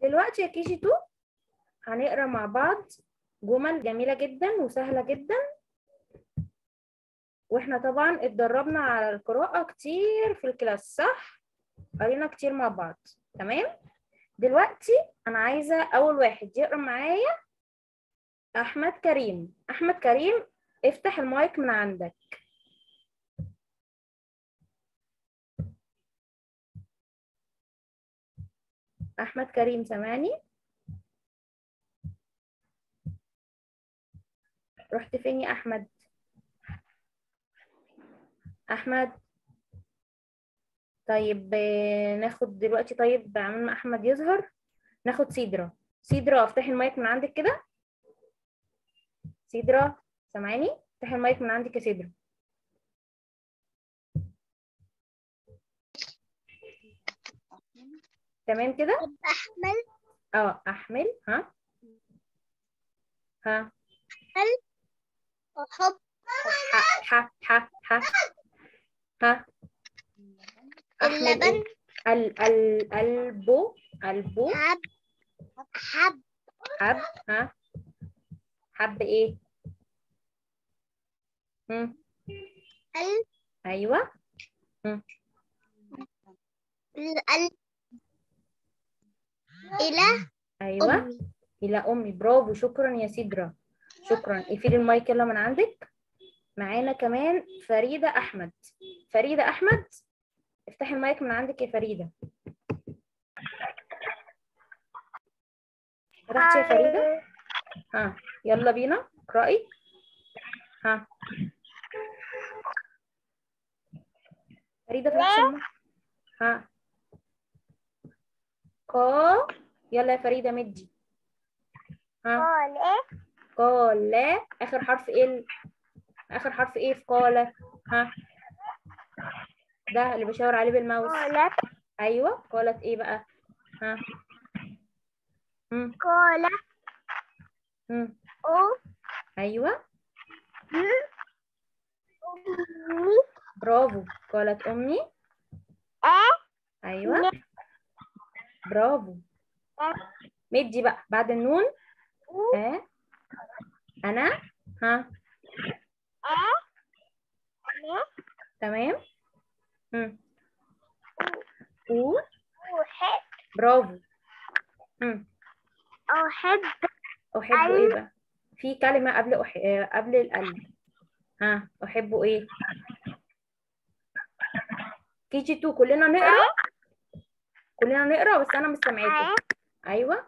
دلوقتي يا كيجي تو هنقرا مع بعض جمل جميلة جدا وسهلة جدا واحنا طبعا اتدربنا على القراءة كتير في الكلاس صح؟ قرينا كتير مع بعض تمام؟ دلوقتي انا عايزة اول واحد يقرا معايا احمد كريم احمد كريم افتح المايك من عندك احمد كريم سامعني رحت فين يا احمد احمد طيب آه، ناخد دلوقتي طيب عمال ما احمد يظهر ناخد سيدرا سيدرا افتحي المايك من عندك كده سيدرا سامعاني افتحي المايك من عندك يا سيدرا تمام كده أحمل اه احمل ها ها أحب ح ح ح ح ها احمل اللبن ايه ال ال البو البو حب حب حب ها حب ايه مم. ال ايوه ال إلى ايوه أمي الى امي برافو شكرا يا سيدرا شكرا اقفلي المايك يلا من عندك معانا كمان فريده احمد فريده احمد افتحي المايك من عندك يا فريده فتحتي يا فريده ها يلا بينا اقرأي ها فريده فتحتي المايك ها قا يلا يا فريده مدي ها قال إيه قال لا اخر حرف ايه ال- اخر حرف ايه في قال ها ده اللي بشاور عليه بالماوس قالت ايوه قالت ايه بقى ها مم. قال مم. أو ايوه أمي برافو قالت امي أ ايوه برافو مدي بقى بعد النون ها انا ها أ تمام مم. و أحب برافو مم. أحب احب ايه بقى في كلمه قبل أح... آه، قبل القلب ها احب ايه كيجي تو كلنا نقرا كلنا نقرا بس انا مش سامعاكم ايوه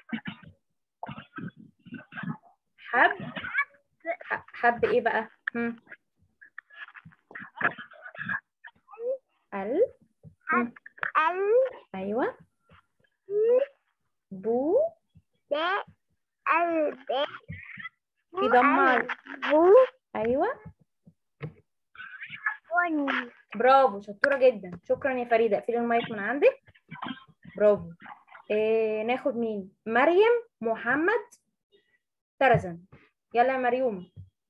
حب ح- حب ايه بقى هم. ال هم. ال ايوه بو ب الب في ضمه على- بو ايوه بني برافو شطوره جدا شكرا يا فريده اقفلي المايك من عندك برافو إيه ناخد مين مريم محمد ترزن يلا يا مريوم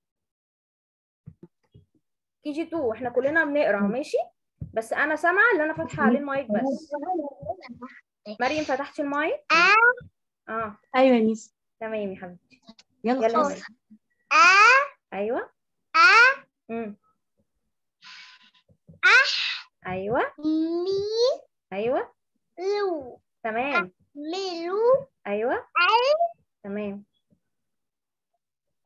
كي جي 2 احنا كلنا بنقرا ماشي بس انا سامعه اللي انا فاتحه عليه المايك بس مريم فتحتي المايك اه ايوه يا ميس تمام يا حبيبتي يلا يلا يا خلاص مريم أ ايوه أ امم أح ايوه مي ايوه لو تمام ملو ايوه ال تمام ب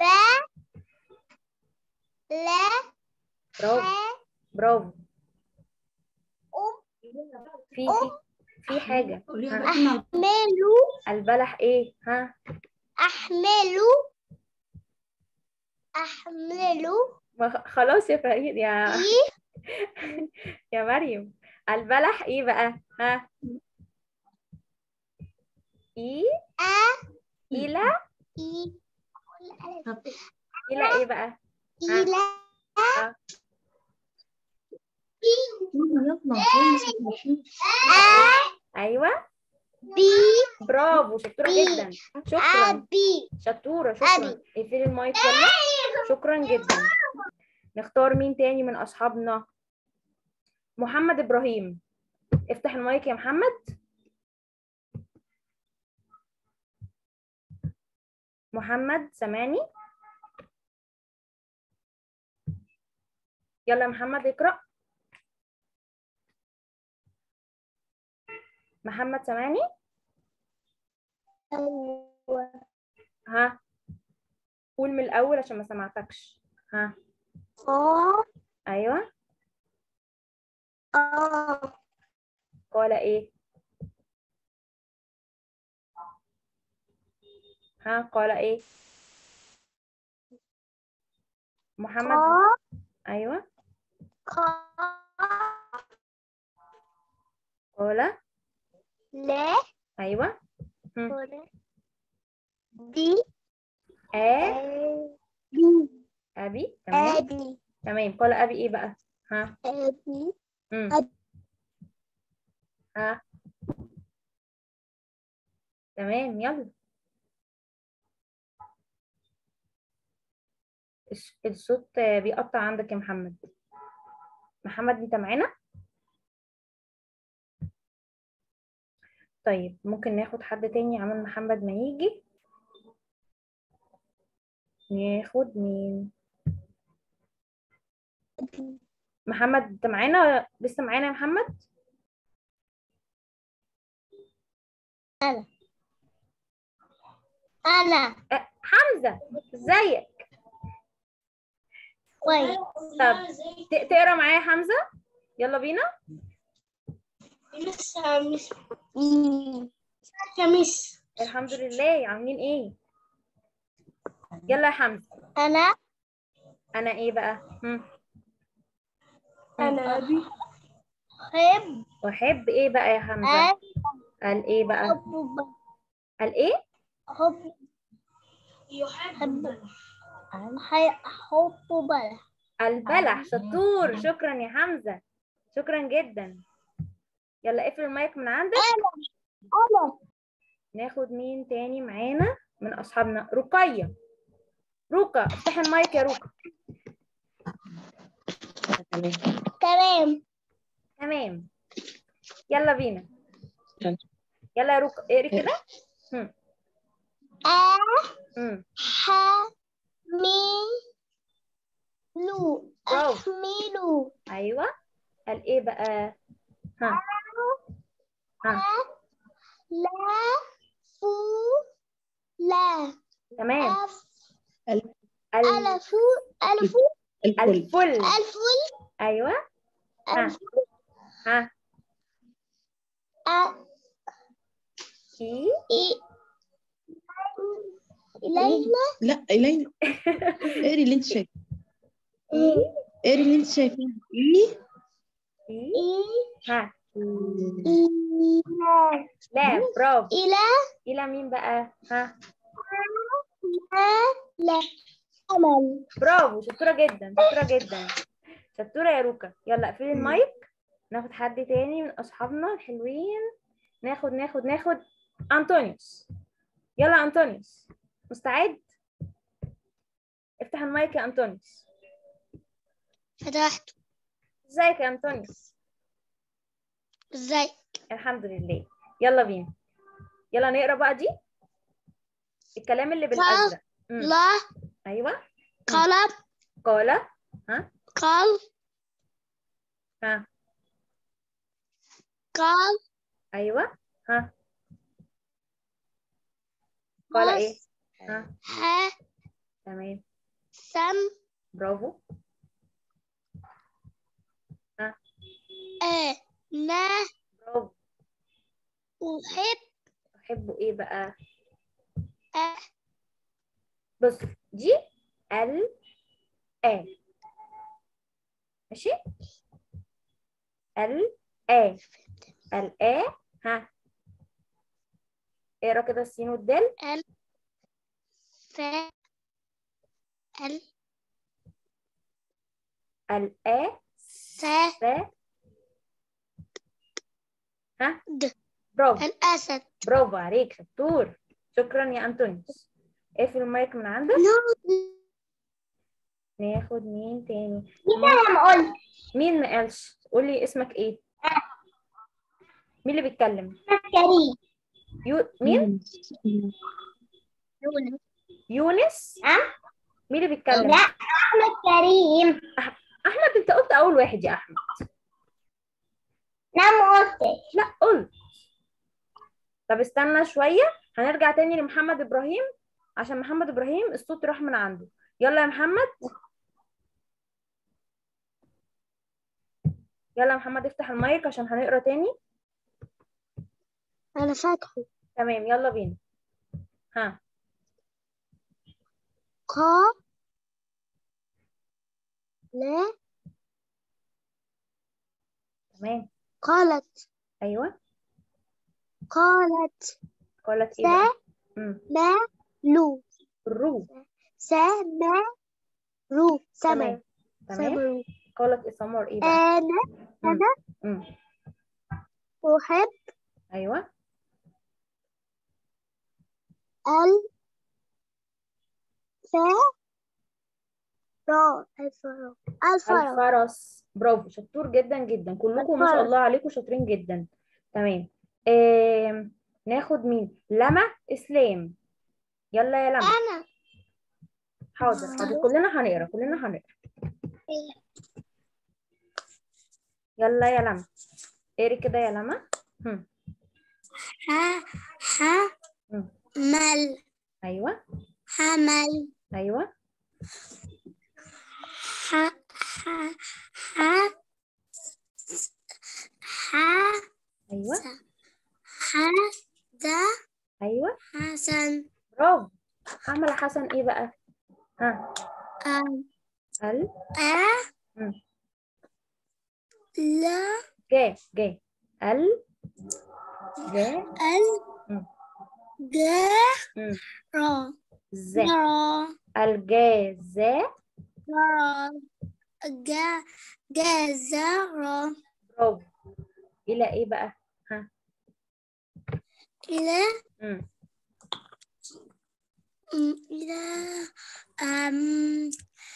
لا برافو ح برافو أم في في في حاجه قوليها ها. بقى مع- أحمل البلح ايه ها أحمل أحمل ما خ- خلاص يا فريد يا إي يا مريم البلح ايه بقى ها اي أ الى إي طب الى ايه بقى إلى ها. يلا خلاص ماشي. أ ايوه بي برافو شطوره بي. جدا شكرا أبي شطوره شكرا أبي. اقفلي المايك يلا شكرا جدا نختار مين تاني من اصحابنا محمد ابراهيم افتح المايك يا محمد محمد سامعني يلا يا محمد اقرأ محمد سامعني أول ها قول من الأول عشان ما سمعتكش ها قا أيوه آ قال إيه ها قال إيه محمد قا أيوه قا قال لا أيوه هم. قول دي آ أبي أبي تمام أبي تمام قال أبي إيه بقى ها أبي مم. أب- ها تمام يلا الس- الصوت بيقطع عندك يا محمد محمد انت معانا طيب ممكن ناخد حد تاني عمل محمد ما يجي ناخد مين محمد انت معانا لسه معانا يا محمد أنا أه حمزة ازيك كويس طب ت- تقرا معايا يا حمزة يلا بينا مش مش مش الحمد لله عاملين ايه يلا يا حمزة أنا انا ايه بقى هم. أنا أحب احب ايه بقى يا حمزة قال ايه بقى أحب قال ايه أحب يحب أحب بلح البلح شطور شكرا يا حمزة شكرا جدا يلا اقفل المايك من عندك أنا ناخد مين تاني معانا من اصحابنا رقية روكا افتح المايك يا روكا تمام تمام يلا بينا تمام. يلا يا روكا اقري كده أ مم. ح مي لو برافو. أحمل ايوه قال ايه بقى ها ها لا فو لا تمام أف ال- ألف ألف الفل الفل ألف ايوه ها. ألف ها أ اي إي إلينا لا إلينا اقري اللي انت شايفاه اي اقري اللي انت شايفاه ايه اي إي ها إلى لا برافو إلى الى مين بقى ها لا أمل برافو شطوره جدا شطوره جدا شطوره يا روكا يلا اقفلي المايك ناخد حد تاني من اصحابنا الحلوين ناخد ناخد ناخد انطونيوس يلا انطونيوس مستعد افتح المايك يا انطونيوس فتحت ازيك يا انطونيوس ازاي الحمد لله يلا بينا يلا نقرا بقى دي الكلام اللي بالازرق مم. لا ايوه قلم قال قال ها قال ايوه ها قال ايه ها ها تمام سم برافو أنا برافو أحب تحبوا ايه بقى أ بص دي ال ا ماشي ال ا ال ا ها اقرا كده السين والدال ال ف ال ال ا س ف ها د برافو الأسد برافو عليك شطور شكرا يا انطونيوس اقفل المايك من عندك ناخد مين تاني أنا قلت مين ما قالش قولي اسمك ايه مين اللي بيتكلم كريم يو... مين يونس يونس أم؟ مين اللي بيتكلم لا أحمد كريم احمد انت قلت اول واحد يا احمد لا ما قلتش لا قلت طب استنى شويه هنرجع تاني لمحمد ابراهيم عشان محمد ابراهيم الصوت راح من عنده يلا يا محمد يلا يا محمد افتح المايك عشان هنقرا تاني أنا فاتحه تمام يلا بينا ها قا لا تمام قالت ايوه قالت قالت ايه بقى سا امم ما لو الرو سا ما رو سما تمام تمام سما قالت ايه سمر ايه بقى أنا مم. أنا امم أحب ايوه ال فا را الفرا الفرا الفرس برافو شطور جدا جدا كلكم ما شاء الفرس. الله عليكم شاطرين جدا تمام آه ناخد مين لما اسلام يلا يا لما أنا حاضر حاضر كلنا هنقرا كلنا هنقرا يلا يا لما اقري كده يا لما هم. ح ح مم. مل ايوه حمل ايوه ح ح ح ح ايوه ح ده ايوه حسن برافو عمل حسن ايه بقى ها أم ال أ مم. لا جا جا ال جا ال مم. جا مم. را ز را الجازة را جا جزرة برافو الى ايه بقى ها إلى مم. إلى أم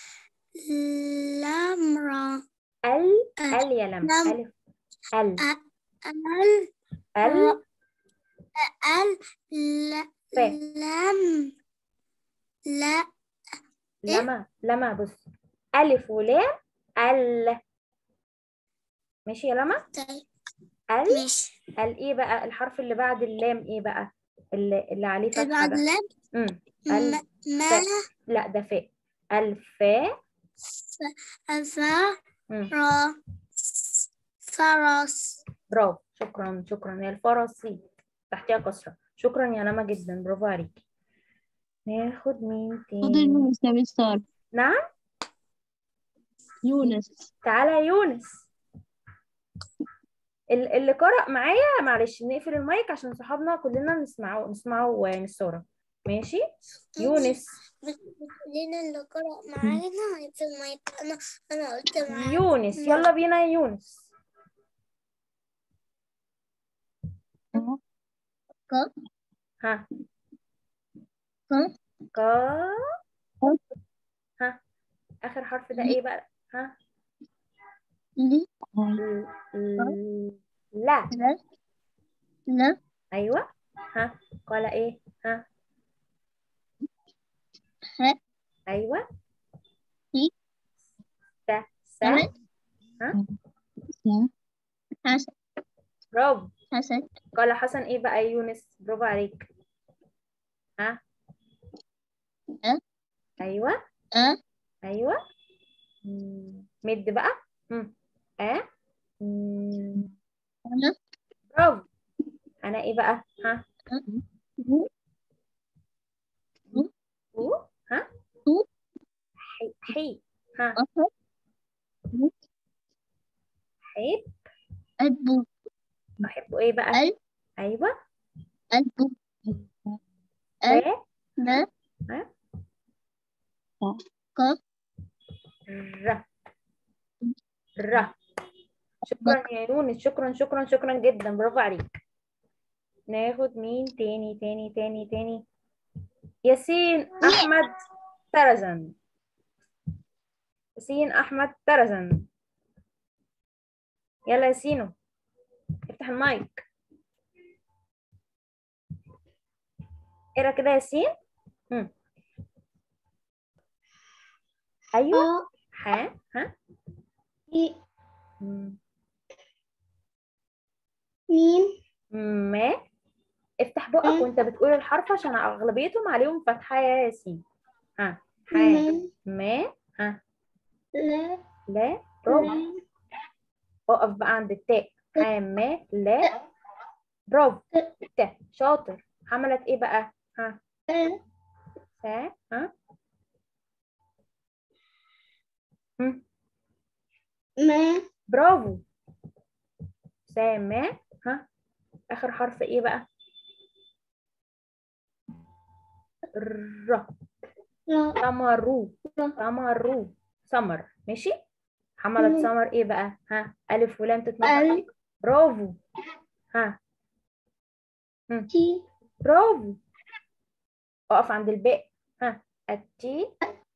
لمرة ال أ- ال يا لم لم. الف ال ال ال ال ل ف. لم لا إيه؟ لما لما بص الف ولام ال ماشي يا لما طيب ال ماشي ال ايه بقى الحرف اللي بعد اللام ايه بقى اللي, اللي عليه فتحة بعد ده لم امم ال م- ما لا ده فاء الفاء أفا مم. را فرس برافو شكرا شكرا يا الفرسي تحتها كسرة شكرا يا لما جدا برافو عليكي ناخد مين فاضل تاني يونس يا مستر نعم يونس تعالى يا يونس ال- اللي قرأ معايا معلش نقفل المايك عشان صحابنا كلنا نسمعه نسمعه مس سارة ماشي يونس لنا اللي قرأ معانا هيفضل المايك أنا أنا قلت معاك يونس يلا بينا يا يونس ها ك. كا ها آخر حرف ده ايه بقى ها لي ل- ل- لا لا لا ايوه ها قال ايه ها ح ايوه في. س س تمام. ها لا حسن برافو حسن قال حسن ايه بقى يا يونس برافو عليك ها أ. ايوه أ ايوه مم. مد بقى مم. ا مم. أنا برافو انا ايه بقى ها و و ها و. حي حي ها أحب حيب ألب احبه ايه بقى ألب ايوه ألب ب لا ها ك ر ر شكرا يا يونس شكرا شكرا شكرا جدا برافو عليك ناخد مين تاني تاني تاني تاني ياسين احمد ترزن ياسين احمد ترزن يلا ياسينو افتح المايك اقرا كده يا ياسين مم. ايوه ح ها إي م- ميم ما افتح بقك م. وانت بتقول الحرف عشان اغلبيتهم عليهم فتحه يا ياسين ها ح ميم ما ها لا لا برافو لا اقف بقى عند التاء ح ما لا برافو ت شاطر عملت ايه بقى ها لا س ها هم. ما برافو سما ها اخر حرف ايه بقى ر لا سمرو سمرو سمر ماشي عملت مم. سمر ايه بقى ها الف ولام تتنطق ال. إيه؟ برافو ها تي برافو اقف عند الباء ها التي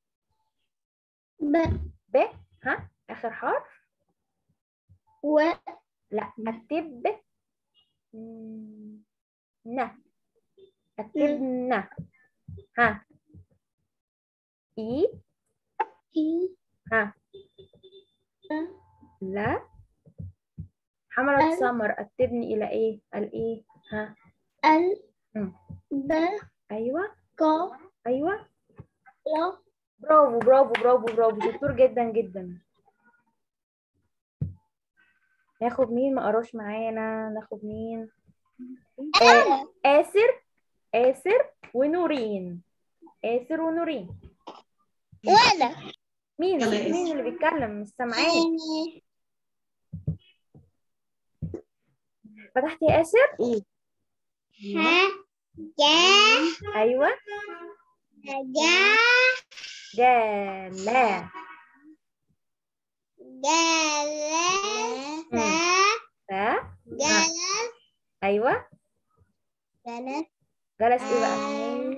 ب ب ها اخر حرف و لا اكتب ن ن اكتب ن ها اي تي ها لا لا حملت ال. سمر اكتبني الى ايه الايه ها ال مم. ب ايوه ك ايوه لا برافو برافو برافو برافو شطور جدا جدا ناخد مين ما قراش معانا ناخد مين آه آسر آسر ونورين آسر ونورين ولا مين يلا يا مين اللي بيتكلم مش سامعين فتحت يا آسر ها جا ايوه جا جالا جلا ف جلا ايوه جلا جلس ايه بقى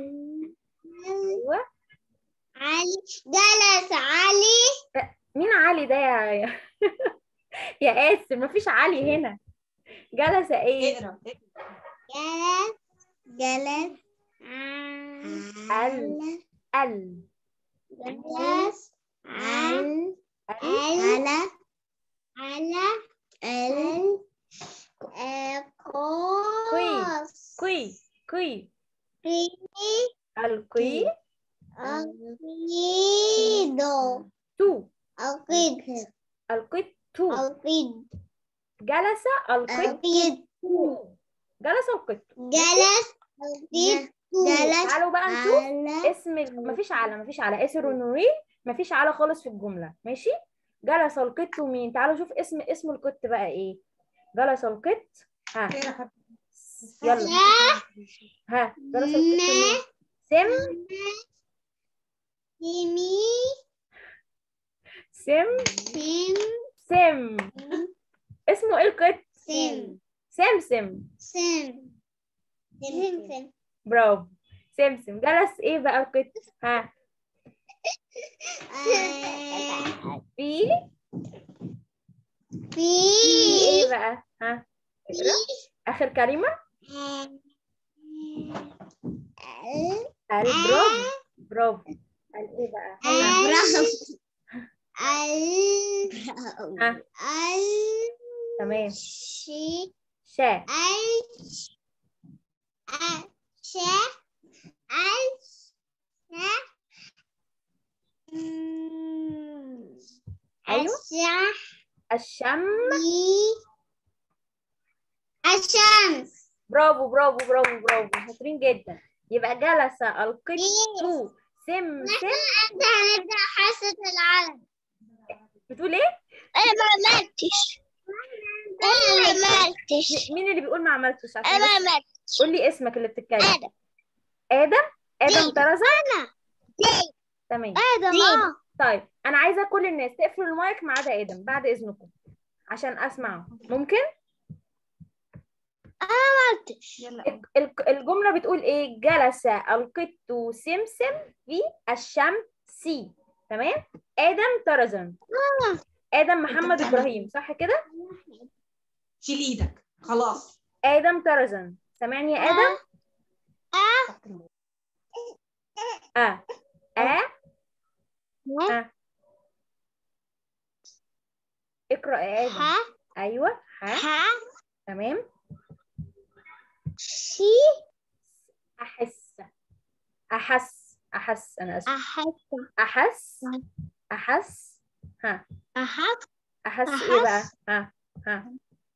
ايوه علي جلس علي مين علي ده يا يا, يا آسر مفيش علي هنا جلس ايه اقرا اقرا. جلس جلس ال. ال جلس على ال على على ال قوس كوي كوي قي الكوي أقيدو تو أقيد القط تو أقيد جلس القط أقيد جلس القط جلس أقيد جلس تعالوا بقى نشوف على اسم ال- مفيش على مفيش على اسر ونورين مفيش على خالص في الجملة ماشي جلس القط مين تعالوا شوف اسم اسم القط بقى ايه جلس القط ها اقرا حرف. يلا ها جلس القط مين سم سمي سم سم سم اسمه ايه القط سم سمسم سم سم برافو سمسم جلس ايه بقى القط ها في في في ايه بقى ها اقرا اخر كلمة قال برافو برافو قال ايه بقى ها ها تمام شي شا الش شا الش أيوة. الشم الشمس برافو برافو برافو برافو شاطرين جدا يبقى جلس القط سم سم انت هنبدأ حصة العلم بتقول ايه؟ انا ما عملتش انا ما عملتش مين اللي بيقول ما عملتش عشان انا بس ما عملتش قول لي اسمك اللي بتتكلم ادم ادم ادم دي. طرزة انا تمام ادم اه طيب انا عايزه كل الناس تقفلوا المايك ما عدا ادم بعد اذنكم عشان اسمعه ممكن عملتش يلا ال- ال- الجمله بتقول ايه جلس القط سمسم في الشمس تمام ادم طرزا ادم محمد بتعمل ابراهيم صح كده شيل ايدك خلاص ادم طرزا سامعني يا ادم اه اه اه اقرأ يا آدم ح أيوه ح ح تمام شي أحس أحس أحس أنا آسفة أحس أحس أحس ها أحس أحس إيه بقى أحس. ها ها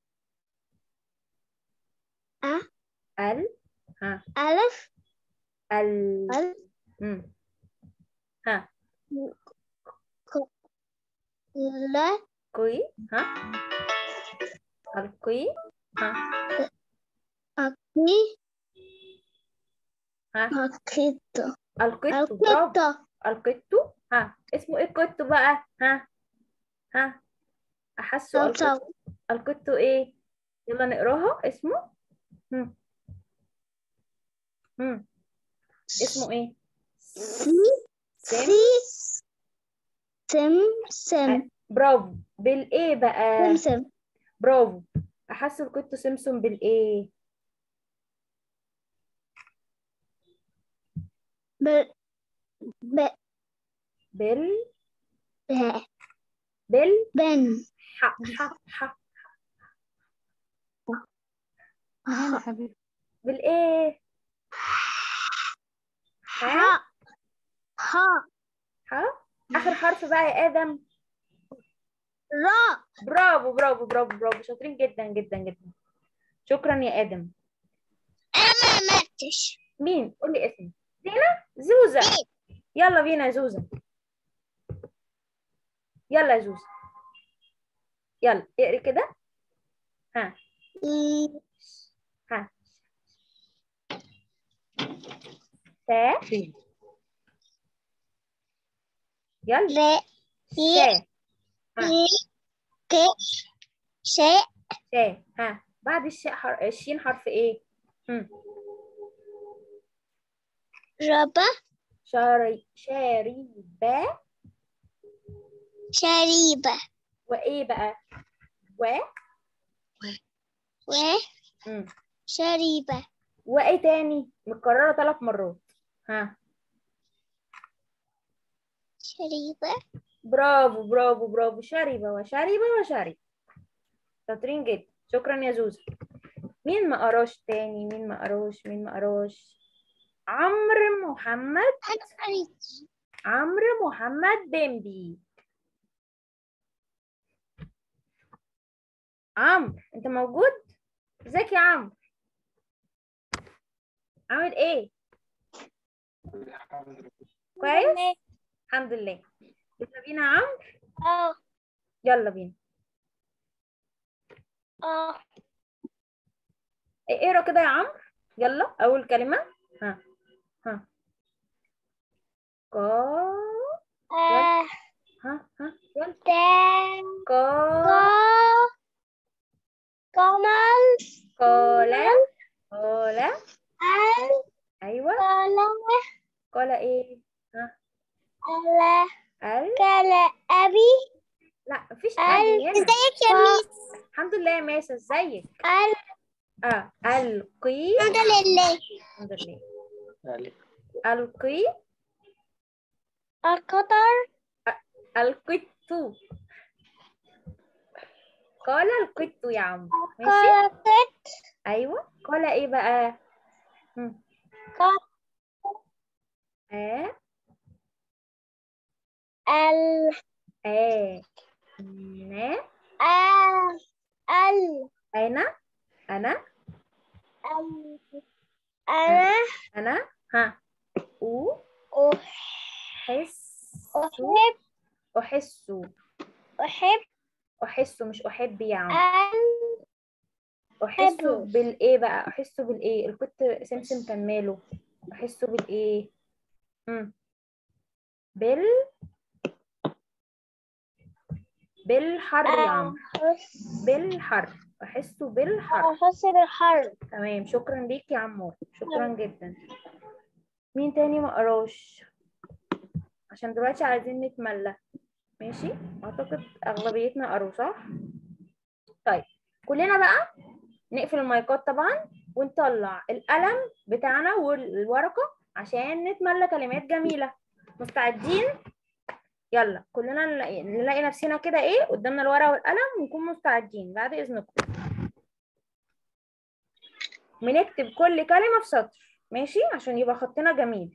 أ ال ها ألف ال ال مم. ها لا كوي ها القي ها أكي ها أكيد القط برافو أكيد القط ها اسمه ايه القط بقى ها ها احسه القط صوصو القط ايه يلا نقراها اسمه هم. هم. اسمه ايه سي سم سي سم سم برافو بالايه بقى سم سم برافو احس القط سمسم بالايه ب ب بال ب بال بن ح ح ح هنا حبيبي بالايه ح ها ح ها اخر حرف بقى يا ادم را برافو برافو برافو برافو شاطرين جدا جدا جدا شكرا يا ادم أنا ما ماتش مين قول لي اسمه زينة زوزة يلا بينا يا زوزة يلا يا زوزة يلا اقري كده ها ها تا يلا ر تا ها ك شاء تا ها بعد الشاء حر... الشين حرف ايه هم. ربا شاري شاريبة شريبة وايه بقى و و مم. شريبة وايه تاني متكررة ثلاث مرات ها شريبة برافو برافو برافو شربة وشربة وشرب شاطرين جدا شكرا يا زوزو مين ما قراش تاني مين ما قراش مين ما قراش عمرو محمد أنا قريت عمرو محمد بمبي عمرو انت موجود ازيك يا عمرو عامل ايه كويس الحمد لله يلا بينا يا عمرو اه يلا بينا اه اقرا كده يا عمرو يلا اول كلمه ها ها قا آه ها ها يلا تا قا قا قمل قال قال ال ايوه قال قال ايه ال ال قال أبي لا مفيش ال ال هنا ازيك يا ميس الحمد لله يا ماسة ازيك ال اه القي الحمد لله الحمد لله القي القطر القط قال القط يا عم ماشي قلقت ايوه قال ايه بقى هم. قال آه ال آه نا ال ال أنا أنا ال أنا أنا ها أو أحس أحب أحس أحب أحس مش أحب يا عم أن أحس أحب. بالإيه بقى أحس بالإيه الكنت سمسم كان ماله أحس بالإيه مم. بال بالحر يا عم أحس بالحر أحس بالحر أحس بالحر تمام شكرا ليك يا عمور شكرا جدا مين تاني ما قراش عشان دلوقتي عايزين نتملى ماشي اعتقد اغلبيتنا قروا صح طيب كلنا بقى نقفل المايكات طبعا ونطلع القلم بتاعنا والورقة عشان نتملى كلمات جميلة مستعدين يلا كلنا نلاقي, نلاقي نفسنا كده ايه قدامنا الورقة والقلم ونكون مستعدين بعد اذنكم بنكتب كل كلمة في سطر ماشي عشان يبقى خطنا جميل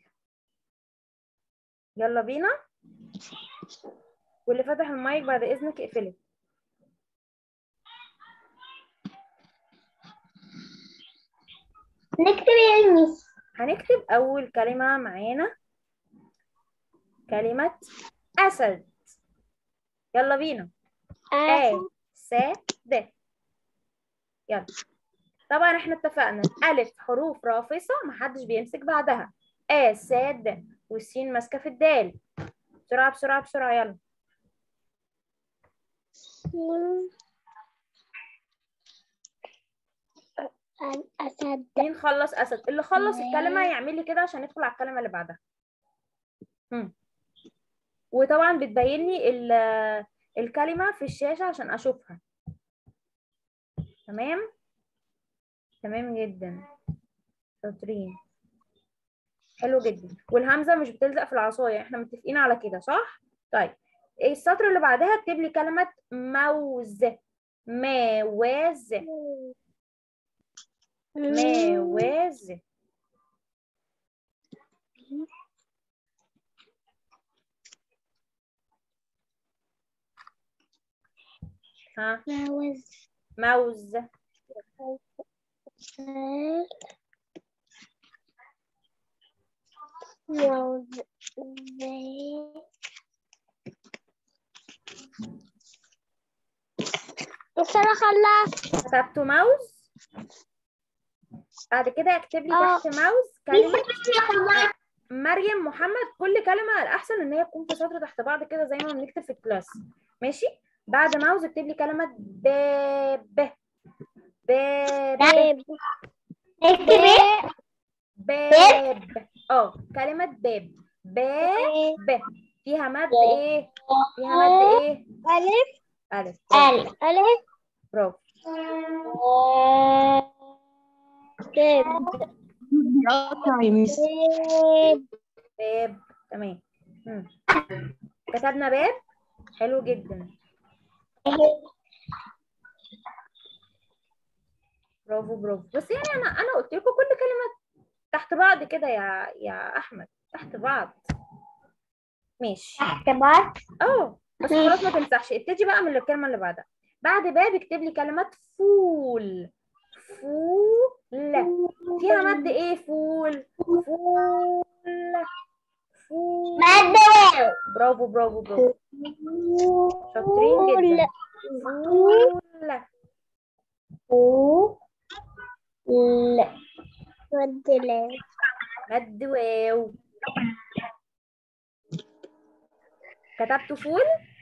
يلا بينا واللي فتح المايك بعد اذنك اقفله نكتب ايه يا ميس هنكتب اول كلمة معانا كلمة اسد يلا بينا آ س د يلا طبعا احنا اتفقنا الف حروف رافصة محدش بيمسك بعدها آ س د والسين ماسكة في الدال بسرعة بسرعة بسرعة يلا الأسد مين خلص اسد اللي خلص الكلمة يعمل لي كده عشان ندخل على الكلمة اللي بعدها هم. وطبعا بتبين لي ال- الكلمة في الشاشة عشان اشوفها تمام تمام جدا شاطرين حلو جدا والهمزة مش بتلزق في العصاية احنا متفقين على كده صح طيب السطر اللي بعدها اكتب لي كلمة موز ماوز ماوز ها موز موز موز بصراحة خلاص كتبت ماوز بعد كده اكتب لي آه. تحت ماوز كلمة مريم محمد كل كلمة الأحسن إن هي تكون في سطر تحت بعض كده زي ما بنكتب في الكلاس ماشي بعد ماوز اكتب لي كلمة باب باب باب نكتب ايه؟ باب اه كلمة باب باب فيها مد ايه فيها مد ايه ألف ألف برافو. ال ألف برافو باب قطع يا ميس باب باب تمام مم. كتبنا باب حلو جدا برافو برافو بس يعني انا انا قلت لكم كل كلمه تحت بعض كده يا يا احمد تحت بعض ماشي تحت بعض اه بس خلاص ما تمسحش ابتدي بقى من الكلمه اللي بعدها بعد باب اكتب لي كلمه فول فول فيها مد ايه فول فول فول مد برافو برافو برافو شاطرين جدا فول فول مد لا مد واو كتبت فول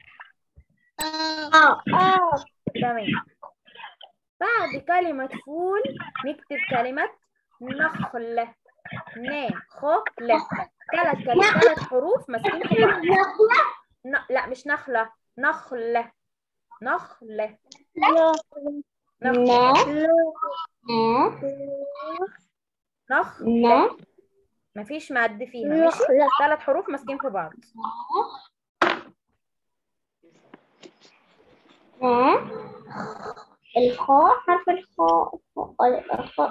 اه اه تمام بعد كلمة فول نكتب كلمة نخلة نخلة ثلاث كلمات ثلاث حروف ماسكين في بعض ن... لا مش نخلة نخلة نخلة نخلة نخلة مفيش مد فيها ماشي ثلاث حروف ماسكين في بعض الخاء حرف الخاء الخاء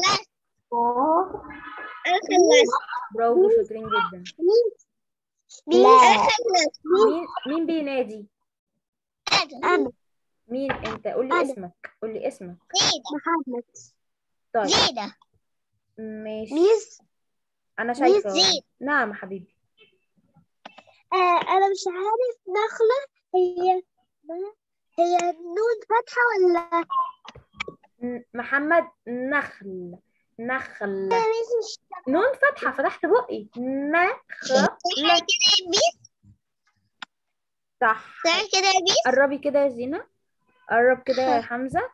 برافو شاطرين جدا لا مين مين بينادي أنا مين انت قول لي أنا. اسمك قول لي اسمك محمد طيب زينة ماشي ميس انا شايفه زين. نعم حبيبي آه أنا مش عارف نخلة هي هي نون فتحة ولا ن- محمد نخل نخل ميس مش نون فتحة فتحت بقي نخل كده ميس صح كده ميس قربي كده يا زينة قرب كده يا حمزة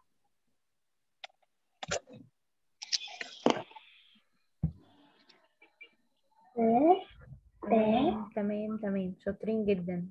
تمام تمام تمام شاطرين جدا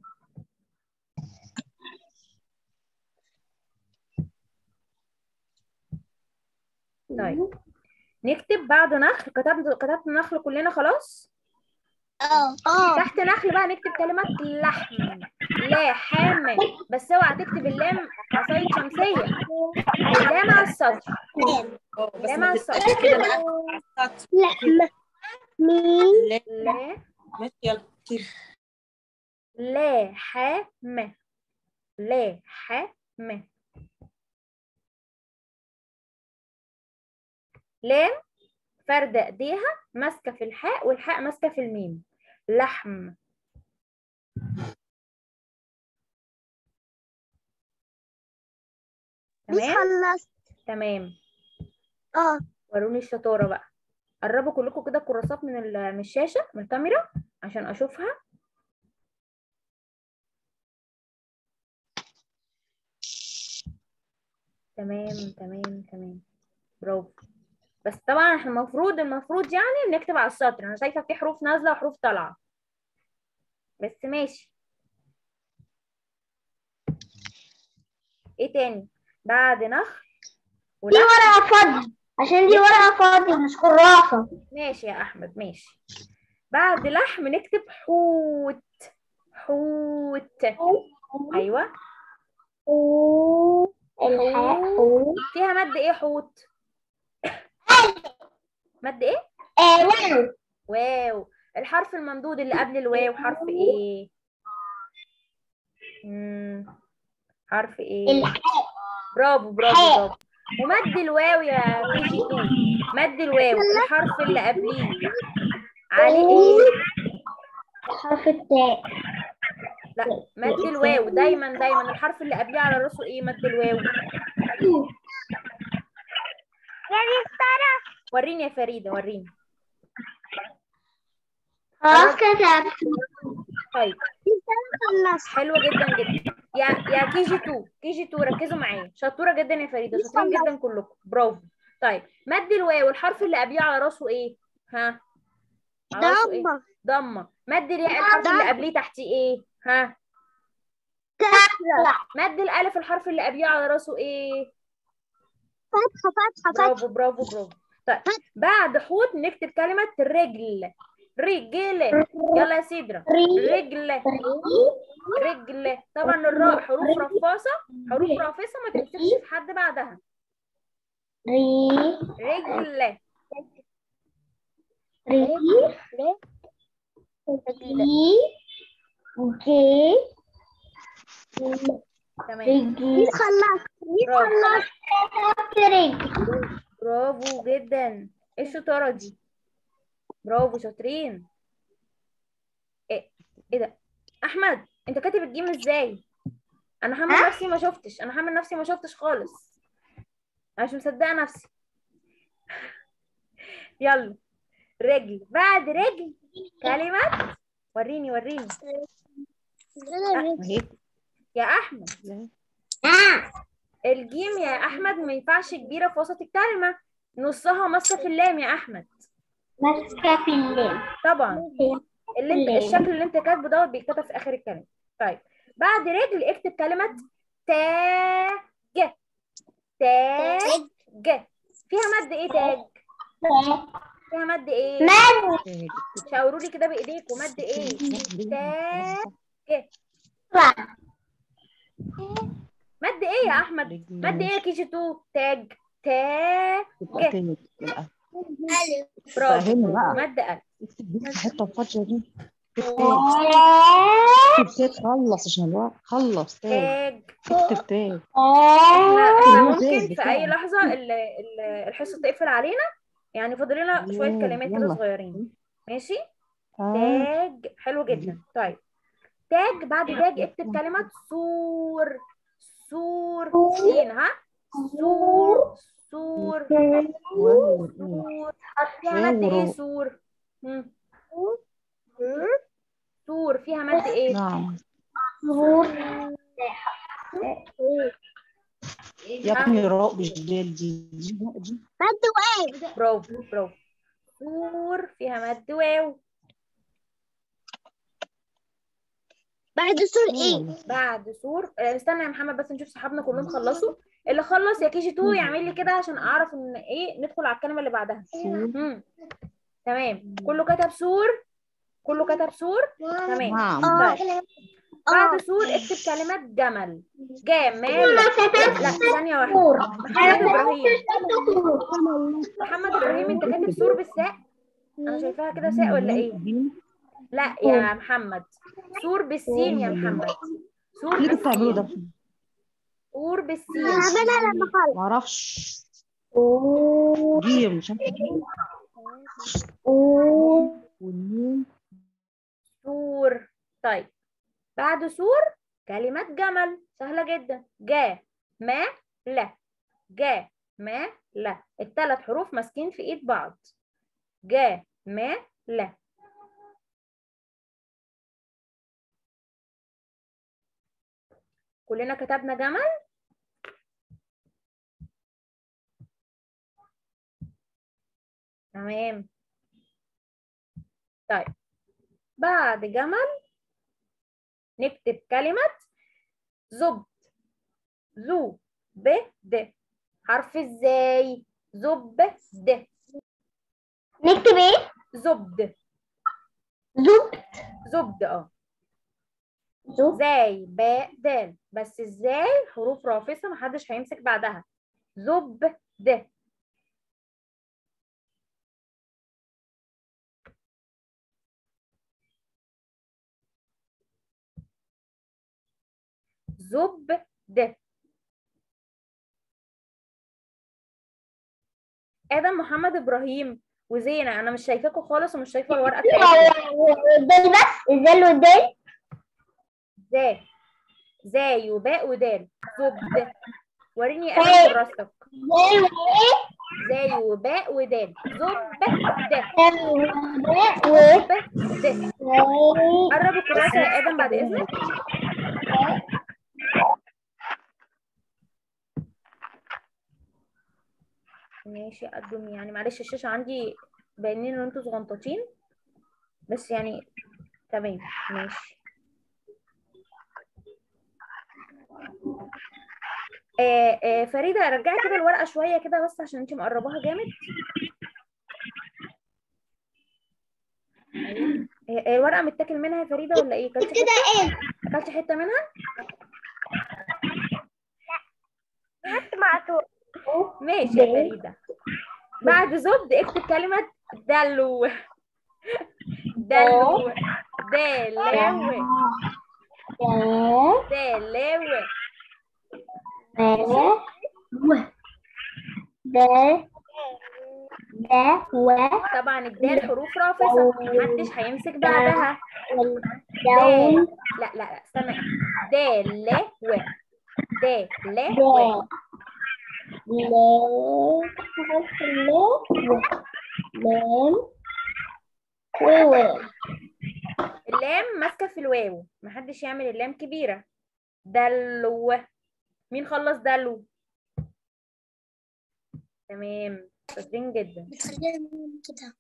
طيب نكتب بعد نخل كتبت كتبت نخل كلنا خلاص اه اه تحت نخل بقى نكتب كلمة لحم لاحم بس اوعى تكتب اللام عصاية شمسية اللام على السطر اللام على السطر كده بقى السطر. لحمة مين لا لا ماشي يلا كده لاحم لاحم لام فردة ايديها ماسكة في الحاء والحاء ماسكة في الميم لحم مش تمام خلصت تمام اه وروني الشطارة بقى قربوا كلكم كده الكراسات من ال- من الشاشة من الكاميرا عشان أشوفها تمام تمام تمام برافو بس طبعا احنا المفروض المفروض يعني نكتب على السطر انا شايفة في حروف نازلة وحروف طالعة بس ماشي ايه تاني بعد نخل ولحم ورقة فاضية عشان دي ورقة فاضية مش كراسة ماشي يا احمد ماشي بعد لحم نكتب حوت حوت ايوه الحاء فيها مد ايه حوت مد ايه آه واو واو الحرف الممدود اللي قبل الواو حرف ايه مم. حرف ايه الحاء برافو برافو برافو ومد الواو يا كي جي 2 مد الواو الحرف اللي قبليه عليه ايه حرف التاء لا مد الواو دايما دايما الحرف اللي قبليه على راسه ايه مد الواو وريني يا فريدة وريني خلاص كتبت طيب خلصت حلوة جدا جدا يا يا كي جي 2 كي جي 2 ركزوا معايا شطورة جدا يا فريدة شاطرين جدا كلكم برافو طيب مد الواو الحرف اللي قبليه على راسه ايه ها على راسه ايه ضمة ضمة مد الياء الحرف اللي قبليه تحتيه ايه ها كسرة مد الالف الحرف اللي قبليه على راسه ايه فتحة فتحة فتحة برافو برافو برافو طيب بعد حوت نكتب كلمة رجل رجل يلا يا سيدرا ري رجل رجل طبعا الراء حروف رفاصة حروف رافصة ما تمسكش في حد بعدها ري رجل ري ري جي تمام رجل خلصت برافو كتبت رجل برافو جدا ايه الشطارة دي برافو شاطرين ايه ايه ده احمد انت كاتب الجيم ازاي انا حامل نفسي ما شفتش انا حامل نفسي ما شفتش خالص انا مش مصدقه نفسي يلا رجل بعد رجل كلمة وريني وريني اهي يا احمد الجيم يا احمد ما ينفعش كبيره في وسط الكلمه نصها ماسكه في اللام يا احمد ماسكة في الليل طبعا اللي انت اللام. الشكل اللي انت كاتبه دوت بيتكتب في اخر الكلمه طيب بعد رجل اكتب كلمه تاج تاج فيها مد ايه تاج فيها مد ايه شاوروا لي كده بايديكم مد ايه تاج مد ايه يا احمد مد ايه يا كيجي 2 تاج تاج برافو فاهمني بقى. مد ألف اكتب بس الحته الفاضيه دي اكتب تاج اكتب تاج خلص عشان الوقت خلص تاج تاج اكتب تاج احنا احنا الممتاز ممكن في بتاعنا. اي لحظه ال- ال- الحصه تقفل علينا يعني فاضل لنا شويه يلا، كلمات كده يلا. صغيرين ماشي آه. تاج حلو جدا طيب تاج بعد تاج اكتب كلمه سور سور سين ها سور سور واو إيه. سور فيها مد ايه سور مم. سور فيها مد ايه نعم يا ابني راء مش دال دي دي دي برافو برافو سور فيها مد واو بعد سور ايه بعد سور آه، استنى يا محمد بس نشوف صحابنا كلهم خلصوا اللي خلص يا كي جي 2 يعمل لي كده عشان اعرف ان ايه ندخل على الكلمه اللي بعدها مم. تمام كله كتب سور كله كتب سور تمام نعم طيب بعد سور اكتب كلمة جمل جمال لا ثانية واحدة محمد إبراهيم محمد إبراهيم أنت كاتب سور بالساء أنا شايفاها كده ساء ولا إيه؟ لا يا محمد سور بالسين يا محمد سور اللي انتوا بتعملوه ده بالسين سور بالسين هعملها لما اخلص معرفش جيم مش عارفة جيم والنون سور طيب بعد سور كلمة جمل سهلة جدا جا ما لا جا ما لا الثلاث حروف ماسكين في ايد بعض جا ما لا كلنا كتبنا جمل تمام طيب بعد جمل نكتب كلمة زبد ذو ب د حرف ازاي زبد نكتب ايه؟ زبد زبد زبد اه زبد زاي باء دال بس ازاي حروف رافصة محدش هيمسك بعدها زبد زبد ادم محمد ابراهيم وزينة انا مش شايفاكم خالص ومش شايفه الورقه بتاعتكم الدال بس الدال والدال زاي زاي وباء ودال زبد وريني يا ادم كراستك دال وايه؟ زاي وباء ودال زبد دال ودال و زبد قرب الكراسة يا ادم بعد اذنك ماشي قدم يعني معلش الشاشة عندي باينين ان انتوا صغنطاطين بس يعني تمام ماشي آه آه فريدة رجعي كده الورقة شوية كده بس عشان انتي مقرباها جامد أيوة. هي هي الورقة متاكل منها يا فريدة ولا ايه؟ كلتي كده حتة؟ ايه؟ أكلتي حتة منها؟ هسمع صوت ماشي يا فريدة بعد زبد اكتب كلمة دلو دلو دلو دلو ده ده و طبعا الدال حروف رافصة محدش هيمسك بعدها دال لا لا لا استنى دال و دال و لا لام و اللام ماسكة في الواو محدش يعمل اللام كبيرة دلو مين خلص دلو تمام شاطرين جدا بتخليها كده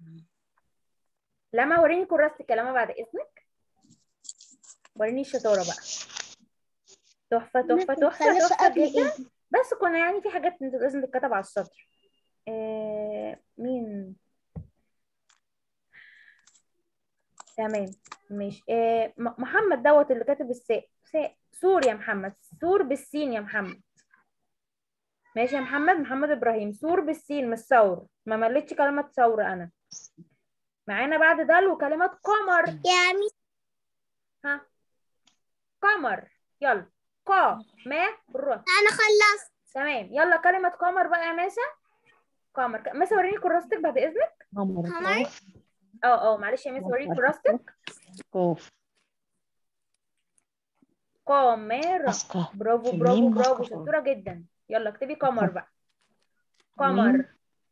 لما وريني كراستك لما بعد اذنك وريني الشطارة بقى تحفة تحفة تحفة تحفة جدا بس كنا يعني في حاجات انت لازم تتكتب على السطر آه مين تمام ماشي آه م- محمد دوت اللي كاتب الساء ساء سور يا محمد سور بالسين يا محمد ماشي يا محمد محمد ابراهيم سور بالسين مش ثور ما مليتش كلمة ثور انا معانا بعد دلو كلمة قمر يا ميس ها قمر يلا قا ما ر انا خلصت تمام يلا كلمة قمر بقى يا ماسة قمر ك- ماسة وريني كراستك بعد إذنك قمر قمر اه اه معلش يا ماسة وريني كراستك قاف قمر ماسكة برافو في برافو الميم برافو ماسكة شطورة جدا يلا اكتبي قمر بقى قمر قمر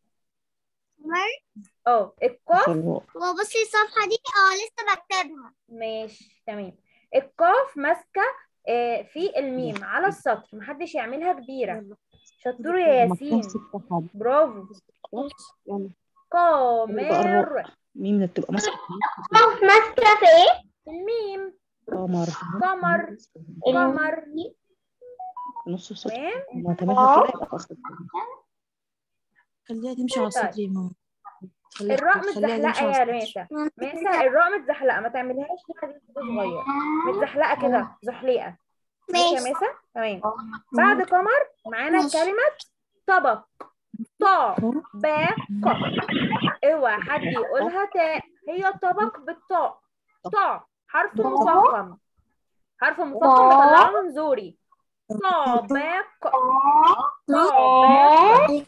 اه القاف في الواو. هو بصي الصفحة دي اه لسه بكتبها ماشي تمام القاف ماسكة آه، في الميم على السطر محدش يعملها كبيرة شطور يا مكتوب ياسين ستة حاجة برافو يلا قمر مين اللي بتبقى ماسكة ماسكة في ايه؟ الميم قمر قمر قمر نص السطر تمام لما تعملها كده يبقى في آخر الكلمة. خليها تمشي على طيب. السطر يا ماما خليها- الراء خليها متزحلقه تمشي يا على ميسا ميسا الراء متزحلقه ما تعملهاش كده دي صغير متزحلقه كده زحليقه ماشي يا ماشي ميسا تمام بعد قمر معانا ماشي. كلمه طبق طابق اوعى حد يقولها تاء هي طبق بالطاء طاء حرف مفخم حرف مفخم بطلعه من زوري طابق طابق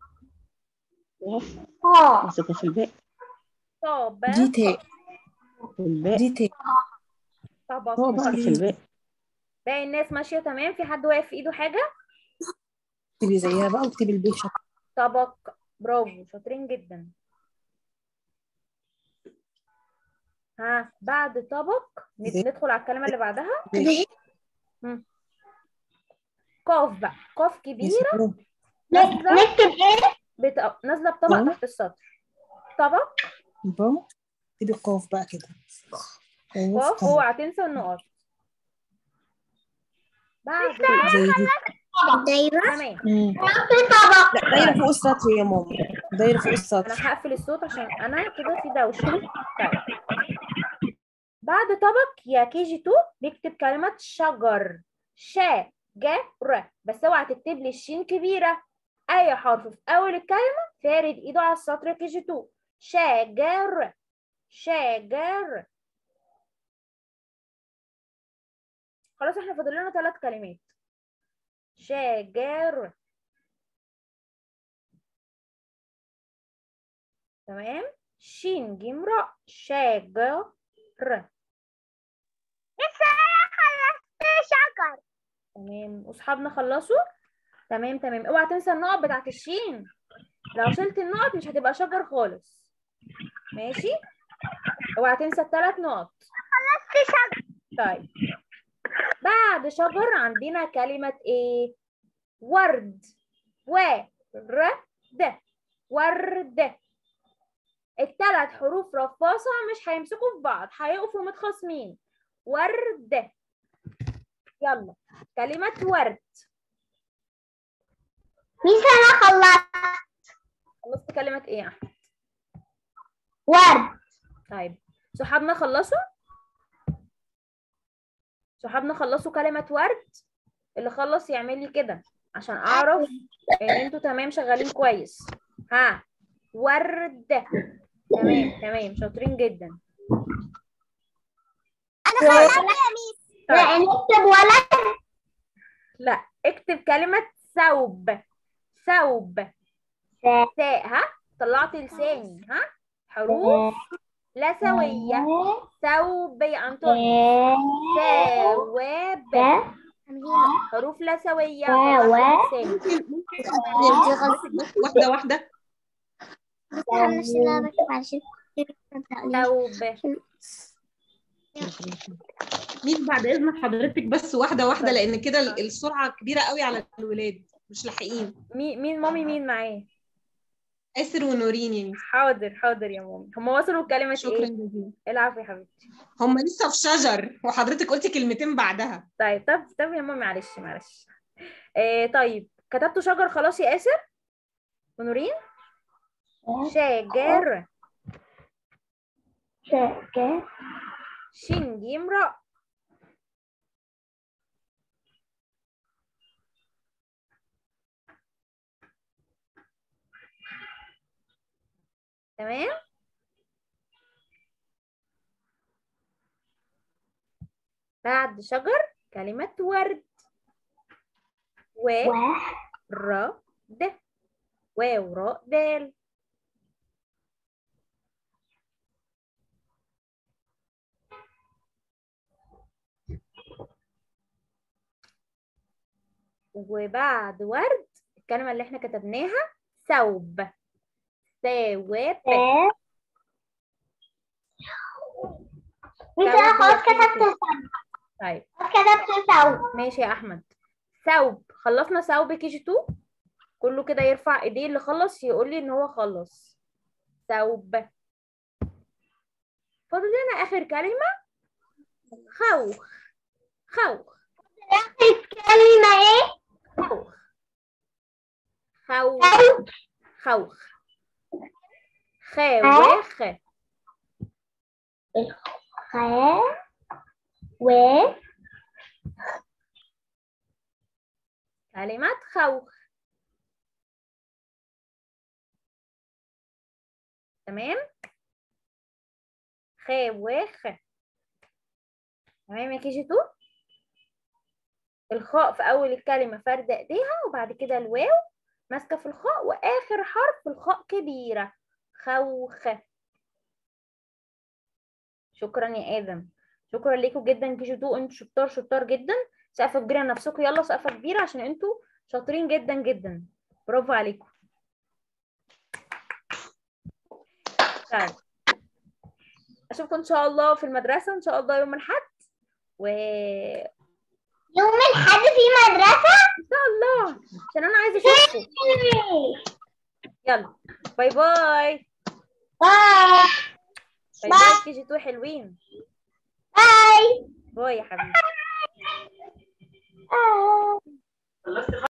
مسكها في الباء طابق دي تاء في الباء دي تاء طبق مسكها في الباء باقي الناس ماشيه تمام في حد واقف في ايده حاجه اكتبي زيها بقى واكتبي البي شاطر طبق برافو شاطرين جدا ها بعد طبق ند- ندخل على الكلمة اللي بعدها قاف بقى قاف يا كبيرة سلام. نازلة نكتب ايه؟ بت... نازلة بطبق مم. تحت السطر طبق با اكتبي قاف بقى كده قاف اوعى تنسى النقط بعد طبق زي دي دايرة تمام مم. طبق لا دايره فوق السطر يا ماما دايره فوق انا السطر هقفل الصوت عشان انا كده في دوشه طيب بعد طبق يا كي جي 2 بيكتب كلمه شجر شا جا ر بس اوعى تكتب لي الشين كبيره اي حرف في اول الكلمه فارد ايده على السطر يا كي جي 2 شجر شجر خلاص احنا فاضل لنا ثلاث كلمات شجر تمام شين جيم راء شجر شجر تمام واصحابنا خلصوا تمام تمام اوعى تنسى النقط بتاعت الشين لو شلت النقط مش هتبقى شجر خالص ماشي اوعى تنسى الثلاث نقط طيب بعد شجر عندنا كلمة ايه ورد ورد ورد الثلاث حروف رفاصة مش هيمسكوا في بعض هيقفوا متخاصمين ورد يلا كلمة ورد ميس انا خلصت خلصت كلمة ايه يا احمد ورد طيب صحابنا خلصوا صحابنا خلصوا كلمة ورد اللي خلص يعمل لي كده عشان اعرف ان انتوا تمام شغالين كويس ها ورد تمام تمام شاطرين جدا لا طيب نكتب ولد لا اكتب كلمة ثوب ثوب تاء ها طلعت لساني ها حروف لا سوية ثوب يا أنطوني ثواب حروف لا سوية طلعت لساني واحده واحده ثوب مين بعد اذن حضرتك بس واحده واحده لان كده ال- السرعه كبيره قوي على الولاد مش لاحقين مين مين مامي مين معايا اسر ونورين يا ميس حاضر حاضر يا مامي هم وصلوا كلمة شكرا ايه جزيلا العفو يا حبيبتي هم لسه في شجر وحضرتك قلتي كلمتين بعدها طيب طب طب يا مامي معلش معلش آه طيب كتبتوا شجر خلاص يا آسر ونورين شجر شين جيم راء تمام بعد شجر كلمة ورد و ر د واو راء دال وبعد ورد الكلمة اللي احنا كتبناها ثوب ثواب ميس انا خلاص كتبت طيب كتبت ثوب ماشي يا احمد ثوب خلصنا ثوب كي جي 2 كله كده يرفع ايديه اللي خلص يقول لي ان هو خلص ثوب فاضل لنا اخر كلمه خوخ خوخ كلمة ايه؟ خوخ خوخ خوخ خوخ خ و كلمة خوخ تمام خوخ تمام يا كي جي تو الخاء في أول الكلمة فاردة إيديها وبعد كده الواو ماسكة في الخاء وآخر حرف الخاء كبيرة خوخ شكرا يا آدم شكرا ليكم جدا كي جي تو انتوا شطار شطار جدا سقفة كبيرة لنفسكم يلا سقفة كبيرة عشان انتوا شاطرين جدا جدا برافو عليكم طيب اشوفكم ان شاء الله في المدرسة ان شاء الله يوم الاحد و ان يوم الحد في مدرسة شاء الله عشان انا عايزة اشوفكم يلا باي باي باي باي باي كي جي تو حلوين باي باي يا حبيبي باي